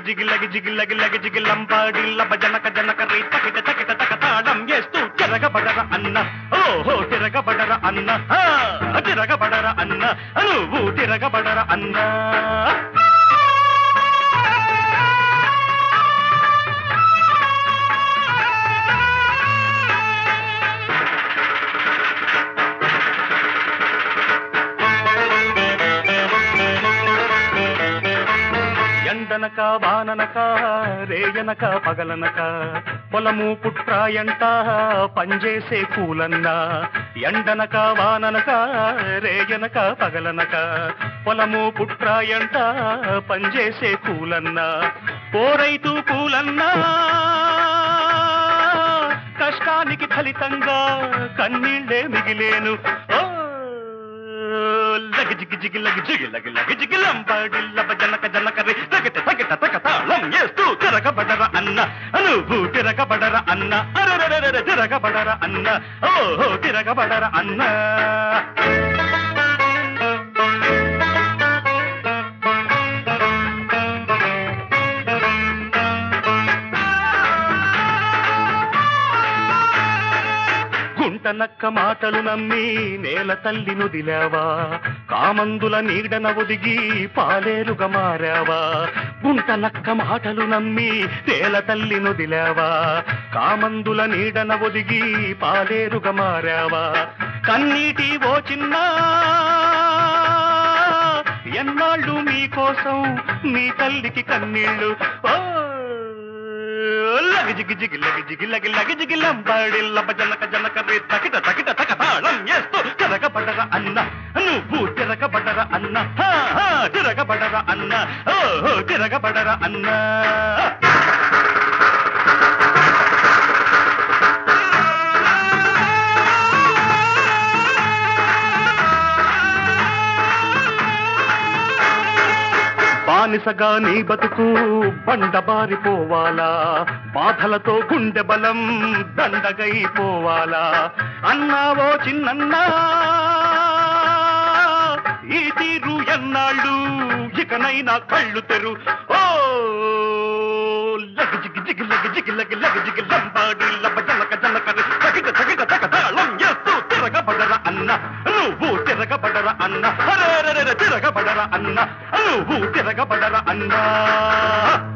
జిగిలగి జిగిలగి లగి జిగిలంపాడి లబ జనక జనక రీ తకిట తకిట తక తాళం వేస్తూ తిరగబడర అన్న ఓహో తిరగబడర అన్న ఆ, తిరగబడర అన్న నువ్వు తిరగబడర అన్న ఎండనక వాననక రేయనక పగలనక పొలము పుట్రాయంట పంజేసే కూలన్న ఎండనక వాననక రేయనక పగలనక పొలము పుట్రాయంట పంజేసే కూలన్న పోరైతూ కూలన్నా కష్టానికి ఫలితంగా కన్నీళ్ళే మిగిలేను ఓ లగ జిగి జిగి లగ జిగి లగ లగ జిగి లంబాడి లబ జనక జనక రే తగట తగట తగ తాళం వేస్తూ తిరగబడర అన్న నువ్వు తిరగబడర అన్న అరరరరర తిరగబడర అన్న ఓహో తిరగబడర అన్న గుంటనక్క మాటలు నమ్మి నేల తల్లి నుదిలావా కామందుల నీడన ఒదిగి పాలేరుగా మారావా గుంటనక్క మాటలు నమ్మి నేల తల్లి నుదిలావా కామందుల నీడన ఒదిగి పాలేరుగా మారావా కన్నీటి ఓ చిన్నా ఎన్నాళ్ళు మీకోసం మీ తల్లికి కన్నీళ్ళు ఓ లగ జిగి జిగి లగ జిగి లగ లగ జిగి లంబాడి లబ జనక జనక రే తకిట తకిట తక తాళం వేస్తూ తిరగబడర అన్న నువ్వు తిరగబడర అన్న హా, హా, తిరగబడర అన్న ఓహో తిరగబడర అన్న బానిసగా నీ బతుకు బండబారిపోవాలా బాధలతో గుండె బలం దండగైపోవాలా అన్నావో చిన్నన్నా ఈ తీరు ఎన్నాళ్ళు ఇకనైనా కళ్ళు తెరు ఓ లగ జిగి జిగి లగ జిగి లగ లగ జిగి లంబాడి లబ జనక జనక రి తగిట తగిట తగ తాళం చేస్తూ తిరగబడర అన్న నువ్వు తిరగబడర అన్న అరే తిరగబడర అన్న నువ్వు తిరగబడర అన్నా